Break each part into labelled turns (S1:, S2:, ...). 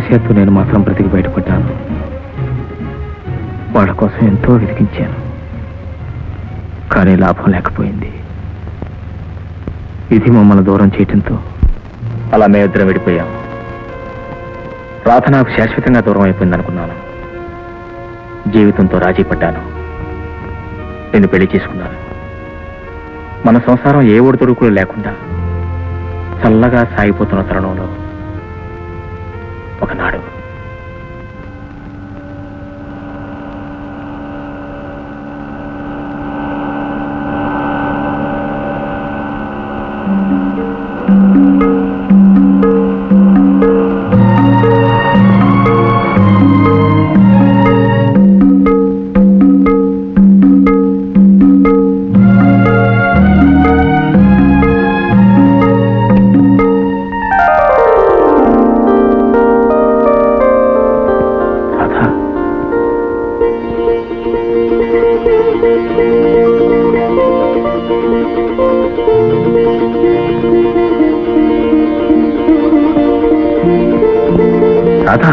S1: దురదృష్టవశాత్తు నేను మాత్రం బ్రతికి బయటపడ్డాను వాళ్ళ కోసం ఎంతో వెతికించాను కానీ లాభం లేకపోయింది విధి మమ్మల్ని దూరం చేయటంతో అలా మేమిద్దరం విడిపోయాం రాధ నాకు శాశ్వతంగా దూరం అయిపోయింది అనుకున్నాను జీవితంతో రాజీ పడ్డాను నేను పెళ్లి చేసుకున్నాను మన సంసారం ఏ ఒడిదొడుకులు లేకుండా చల్లగా సాగిపోతున్న తరుణంలో ఒకనాడు రాధా రాధా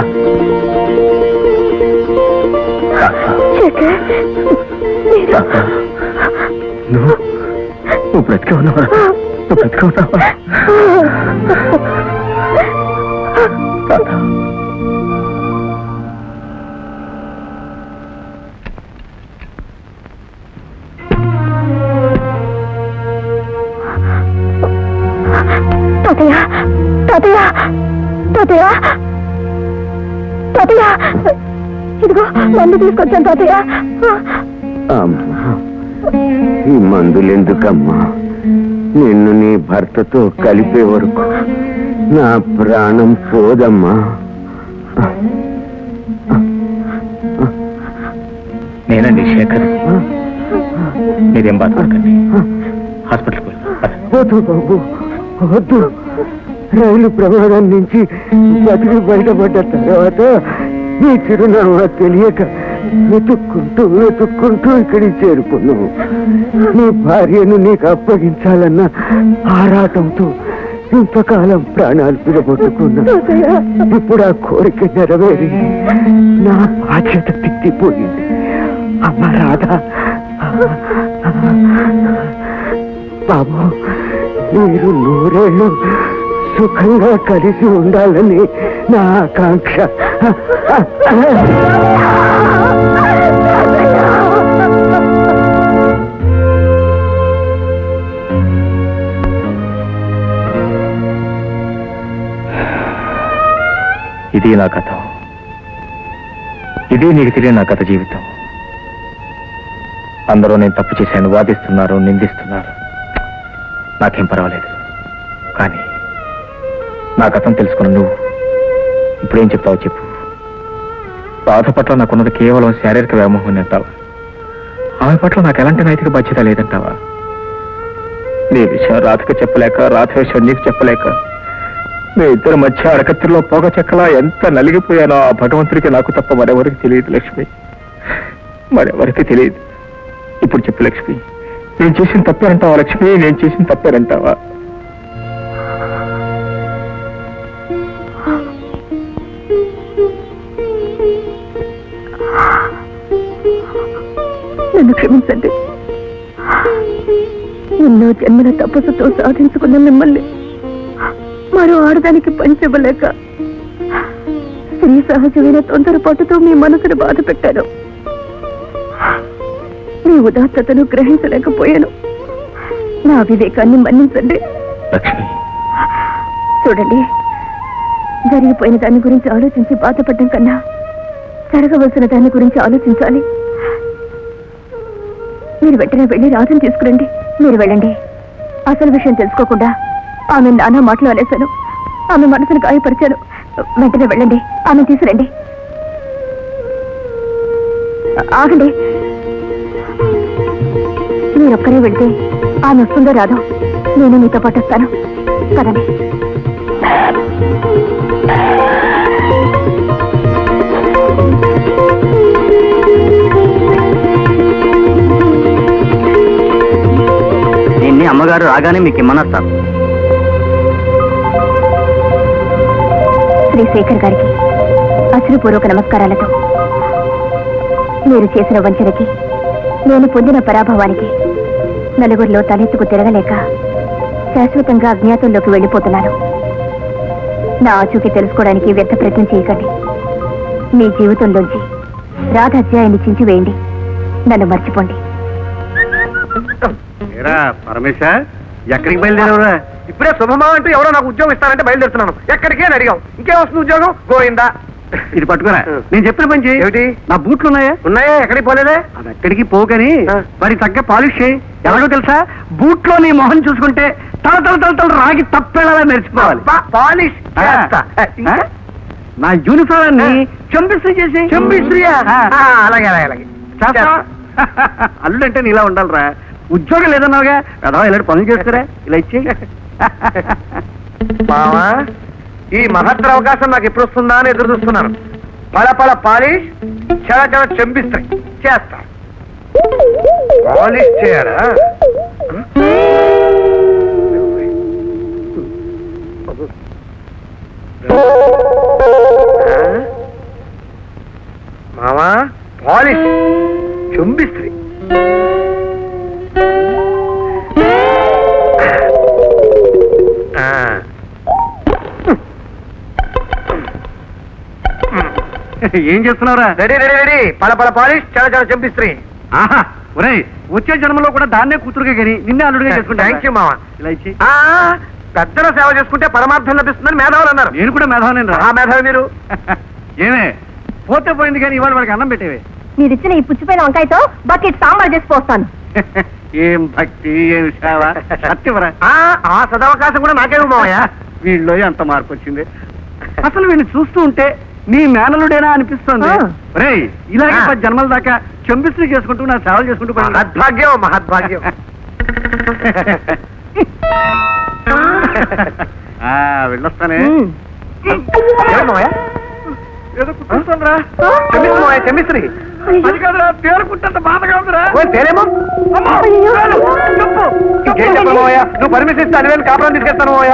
S1: రాధా
S2: శేఖర్ మీరు
S1: రాధా నువ్వు నువ్వు బ్రతికే ఉన్నావా నువ్వు బ్రతికే ఉన్నావా రాధా
S2: తాతయ్య తాతయ్య తాతయ్య తాతయ్య ఇదిగో మందు తీసుకొచ్చాను తాతయ్య
S3: అమ్మా ఈ మందులెందుకమ్మా నిన్ను నీ భర్తతో కలిపే వరకు నా ప్రాణం పోదమ్మా
S1: నేనండి శేఖర్ మీరేం బాధపడకండి హాస్పిటల్కి వెళ్దాం పద.
S3: వద్దు బాబు వద్దు రైలు ప్రమాదం నుంచి బతికి బయటపడ్డ తర్వాత నీ చిరునవ్వు తెలియక వెతుక్కుంటూ వెతుక్కుంటూ ఇక్కడికి చేరుకున్నావు నీ భార్యను నీకు అప్పగించాలన్న ఆరాటంతో ఇంతకాలం ప్రాణాలు పిలబొట్టుకున్నా ఇప్పుడు ఆ కోరిక నెరవేరి నా బాధ్యత తిట్టిపోయింది అమ్మ రాధా బాబు మీరు నూరేళ్ళు సుఖంగా కలిసి ఉండాలని నా ఆకాంక్ష
S1: ఇది నా కథ ఇది నీకు తెలియని నా కథ జీవితం అందరూ నేను తప్పు చేశాను వాదిస్తున్నారు నిందిస్తున్నారు నాకేం పర్వాలేదు కానీ నా కథను తెలుసుకున్న నువ్వు ఇప్పుడేం చెప్తావు చెప్పు బాధ పట్ల నాకున్నది కేవలం శారీరక వ్యామోహం అంటావా ఆమె పట్ల నాకు ఎలాంటి నైతిక బాధ్యత లేదంటావా నీ విషయం రాధకు చెప్పలేక రాధ విషయం నీకు చెప్పలేక మీ ఇద్దరి మధ్య అరకత్తిలో పొగ చెక్కలా ఎంత నలిగిపోయానో ఆ భగవంతుడికి నాకు తప్ప మరెవరికి తెలియదు లక్ష్మి మరెవరికి తెలియదు ఇప్పుడు చెప్పు లక్ష్మి నేను చేసిన తప్పేనంటావా లక్ష్మి నేను చేసిన తప్పేనంటావా
S2: నన్ను క్షమించండి ఎన్నో జన్మల తపస్సుతో సాధించుకున్న మిమ్మల్ని మరో ఆడదానికి పంచివ్వలేక స్త్రీ సహజమైన తొందరపాటుతో మీ మనసును బాధ పెట్టాను మీ ఉదాత్తతను గ్రహించలేకపోయాను నా వివేకాన్ని మన్నించండి
S1: లక్ష్మి
S2: చూడండి జరిగిపోయిన దాని గురించి ఆలోచించి బాధపడడం కన్నా జరగవలసిన దాని గురించి ఆలోచించాలి మీరు వెంటనే వెళ్ళి రాజుని తీసుకురండి మీరు వెళ్ళండి అసలు విషయం తెలుసుకోకుండా ఆమె నానా మాటలు అనేశాను ఆమె మనసును గాయపరిచాను వెంటనే వెళ్ళండి ఆమె తీసుకురండి ఆగండి మీరొక్కరే వెళ్తే ఆమె వస్తుందో రాదో నేను మీతో పాటు వస్తాను పదండి
S4: దీన్ని అమ్మగారు రాగానే మీకు ఇమ్మనొస్తారు
S2: శ్రీ శేఖర్ గారికి అశ్రుపూర్వక నమస్కారాలతో మీరు చేసిన వంచనకి నేను పొందిన పరాభవానికి నలుగురిలో తలెత్తుకు తిరగలేక శాశ్వతంగా అజ్ఞాతంలోకి వెళ్ళిపోతున్నాను నా ఆచూకీ తెలుసుకోవడానికి వ్యర్థ ప్రయత్నం చేయకండి మీ జీవితంలోంచి రాధ అధ్యాయాన్ని చించివేయండి నన్ను మర్చిపోండి
S3: ఏరా పరమేశ ఎక్కడికి బయలుదేరవురా
S4: ఇప్పుడే శుభమా అంటూ ఎవరో నాకు ఉద్యోగం ఇస్తానంటే బయలుదేరుతున్నాను ఎక్కడికి అని అడిగాం ఇంకేం వస్తుంది ఉద్యోగం గోయిందా
S3: ఇది పట్టుకోరా నేను చెప్పిన పని చేయి
S4: ఏమిటి?
S3: నా బూట్లు ఉన్నాయా
S4: ఉన్నాయా ఎక్కడికి పోలేదే
S3: అది ఎక్కడికి పోకని
S4: ఆ.
S3: మరి తగ్గ పాలిష్ చేయి ఎలాగో తెలుసా బూట్లో నీ మొహం చూసుకుంటే తల తల తల తల రాగి తప్పేలా మెరిచిపోవాలి
S4: అబ్బా, పాలిష్
S3: ఆ.
S4: చేస్తా. ఇంకా?
S3: ఆ? నా యూనిఫామ్ ని చంపిస్తూ చేసి
S4: చెంబిశ్రీయా?
S3: ఆ.
S4: ఆ, అలాగే అలాగే అలాగే
S3: చేస్తావా? అల్లుడంటే నీలా ఉండాలిరా ఉద్యోగం లేదన్నావుగా కదా ఇలాంటి పనులు చేస్తారా ఇలా ఇచ్చి
S4: మావా ఈ మహత్తర అవకాశం నాకు ఎప్పుడు వస్తుందా అని ఎదురు చూస్తున్నాను పల పల పాలిష్ చాలా చాలా చెంపిస్తాయి చేస్తా పాలిష్ చేయాలా మావా పాలిష్ చెంబిస్త్రీ ఆ
S3: ఏం చేస్తున్నావురా
S4: రెడీ రెడీ రెడీ పల పల పాలిష్ చాలా చాలా చెంపిస్త్రీ
S3: ఆహా ఒరేయ్ వచ్చే జన్మలో కూడా దాన్నే కూతురుగా కానీ నిన్నే అల్లుడిగా చేసుకుంటా
S4: థ్యాంక్ యూ మావా
S3: ఇలా ఇచ్చి
S4: ఆ, పెద్దల సేవ చేసుకుంటే పరమార్థం లభిస్తుందని మేధావులు అన్నారు
S3: నేను కూడా మేధావనేను
S4: ఆ
S3: రా
S4: మేధావి మీరు
S3: ఏమే పోతే పోయింది కానీ ఇవాళ వాడికి అన్నం పెట్టేవే
S2: మీరిచ్చిన ఈ పుచ్చిపోయిన వంకాయతో బకెట్ సాంబార్ చేసి పోస్తాను
S3: ఏం భక్తి ఏం సేవ సత్యవరా
S4: ఆ ఆ సదవకాశం కూడా నాకేమో మావయ్య
S3: వీళ్ళలో ఎంత మార్పు వచ్చింది అసలు వీడిని చూస్తూ ఉంటే నీ మేనలుడేనా అనిపిస్తుంది
S2: ఆ.
S3: రేయ్ ఇలాగే
S4: ఆ.
S3: పది జన్మల దాకా చంపిస్తులు చేసుకుంటూ నా సేవలు చేసుకుంటూ పోయింది.
S4: మహద్భాగ్యం మహద్భాగ్యం
S3: ఆ వెళ్ళొస్తానే
S4: ఏమిటి మావయ్య
S3: ఏదో కుట్టిస్తుందిరా
S4: చెమ్మిస్త్రీ మావయ్య చెమ్మిస్త్రీ
S3: అది కాదురా పేరుకుంటే బాధగా ఉందిరా
S4: ఓ తేలేమో
S3: అమ్మా, చాలు, చెప్పు,
S4: ఇంకేం చెప్పను మావయ్య నువ్వు పర్మిషన్ ఇస్తే అలివేలు కాపురం తీసుకెళ్తాను మావయ్య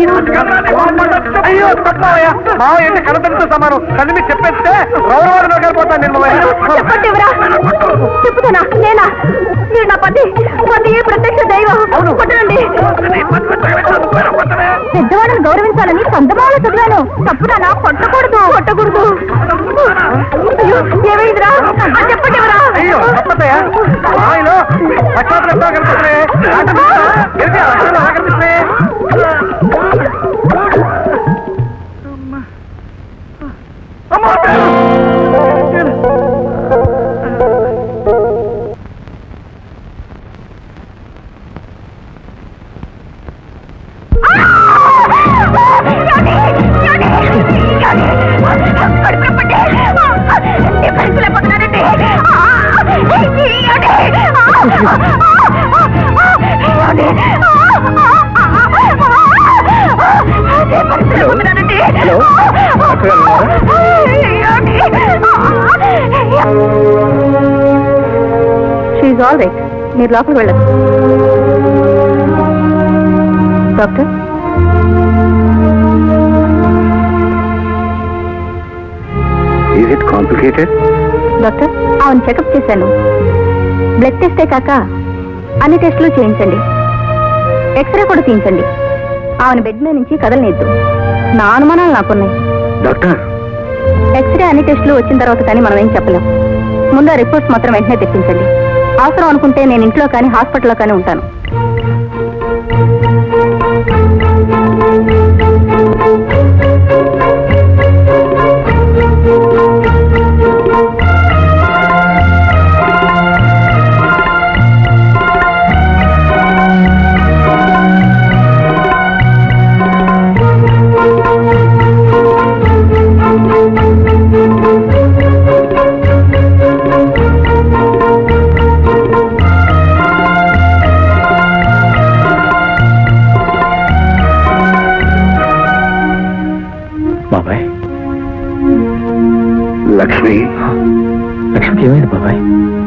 S4: అయ్యో తప్పు మావయ్య మావయ్య అంటే కనతంతో సమానం కళ్ళు మీకు చెప్పేస్తే రౌరవారు నగరిపోతాను నేను మావయ్య
S2: చెప్పండి ఎవరా చెప్పుతానా నేనా మీరు నా పతి పతి ప్రత్యక్ష దైవం
S4: అవును.
S2: కొట్టండి పెద్దవాళ్ళని గౌరవించాలని చందమామ చదివాను తప్పుదానా కొట్టకూడదు కొట్టకూడదు అయ్యో, ఏమైందిరా ఆ, చెప్పండి ఎవరా
S4: అయ్యో తప్పదయ్యా మావయ్యలో లక్షాలు ఎక్కువ కనిపిస్తున్నాయి ఆట తీస్తా. ఏంటి ఆ లక్షలు అలా కనిపిస్తున్నాయి
S1: హలో డాక్టర్ గారు
S2: షీఈ్ ఆల్ రైట్ మీరు లోపలికి వెళ్ళదు doctor
S3: is it complicated
S2: doctor అవును చెకప్ చేశాను బ్లడ్ టెస్టే కాక అన్ని టెస్టులు చేయించండి ఎక్స్రే కూడా తీయించండి ఆమెను బెడ్ మీద నుంచి కదలనిద్దు నా అనుమానాలు నాకున్నాయి
S3: డాక్టర్
S2: ఎక్స్రే అన్ని టెస్టులు వచ్చిన తర్వాత కానీ మనం ఏం చెప్పలేం ముందు ఆ రిపోర్ట్స్ మాత్రం వెంటనే తెప్పించండి అవసరం అనుకుంటే నేను ఇంట్లో కానీ హాస్పిటల్లో కానీ ఉంటాను
S1: బాబాయ్
S3: లక్ష్మి
S1: లక్ష్మికి ఏమైంది బాబాయ్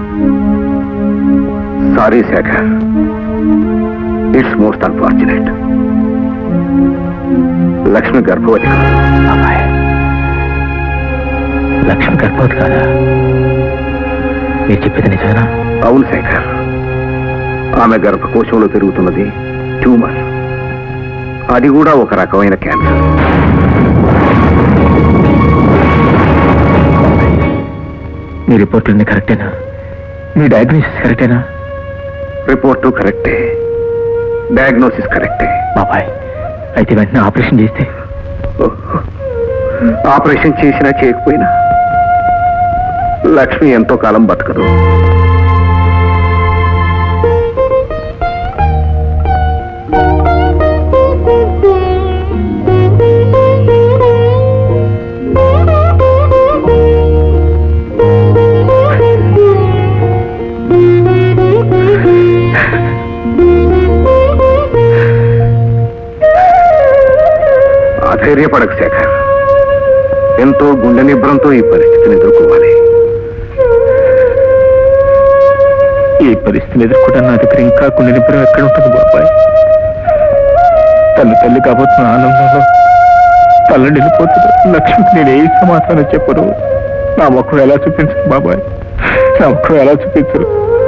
S3: sorry Shekhar it's most unfortunate Lakshmi గర్భవతి కాదు.
S1: బాబాయ్ లక్ష్మి గర్భవతి కాదా మీరు చెప్పేది నిజమేనా
S5: అవును శేఖర్ ఆమె గర్భకోశంలో పెరుగుతున్నది ట్యూమర్ అది కూడా ఒక రకమైన క్యాన్సర్
S1: మీ రిపోర్టులన్నీ కరెక్టేనా మీ డయాగ్నోసిస్ కరెక్టేనా
S5: రిపోర్టు కరెక్టే డయాగ్నోసిస్ కరెక్టే
S1: బాబాయ్ అయితే వెంటనే ఆపరేషన్ చేస్తే
S5: ఆపరేషన్ చేసినా చేయకపోయినా లక్ష్మి ఎంతో కాలం బతకదు ఆధైర్యపడకు శేఖర్ ఎంతో గుండె నిబ్రంతో ఈ పరిస్థితిని ఎదుర్కోవాలి
S1: ఈ పరిస్థితిని ఎదుర్కొంటే నా దగ్గర ఇంకా కొన్ని నిపుణులు ఎక్కడ ఉంటుంది బాబాయ్ తల్లి తల్లి కాబోతున్న ఆనందంలో తల్లి నిలిపోతుంది లక్ష్మికి నేను ఏ సమాధానం చెప్పను నా ముఖం ఎలా చూపించరు బాబాయ్ నా ముఖం ఎలా చూపించరు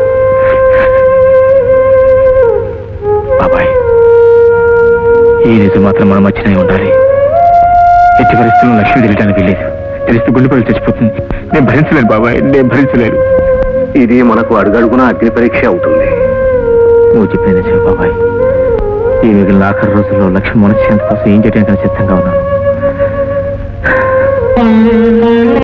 S1: బాబాయ్ ఈ నిజం మాత్రం మనం మధ్యనే ఉండాలి ఎట్టి పరిస్థితుల్లో లక్ష్మి తెలియడానికి వీలేదు తెలిస్తే గుండె పడి చచ్చిపోతుంది నేను భరించలేను బాబాయ్ నేను భరించలేను
S5: ఇది మనకు అడుగడుగున అగ్ని పరీక్ష అవుతుంది
S1: నువ్వు చెప్పిన నిజమే బాబాయ్ ఈ మిగిలిన ఆఖరి రోజుల్లో లక్ష్మి మనశ్శాంతి కోసం ఏం చేయడానికి సిద్ధంగా ఉన్నాను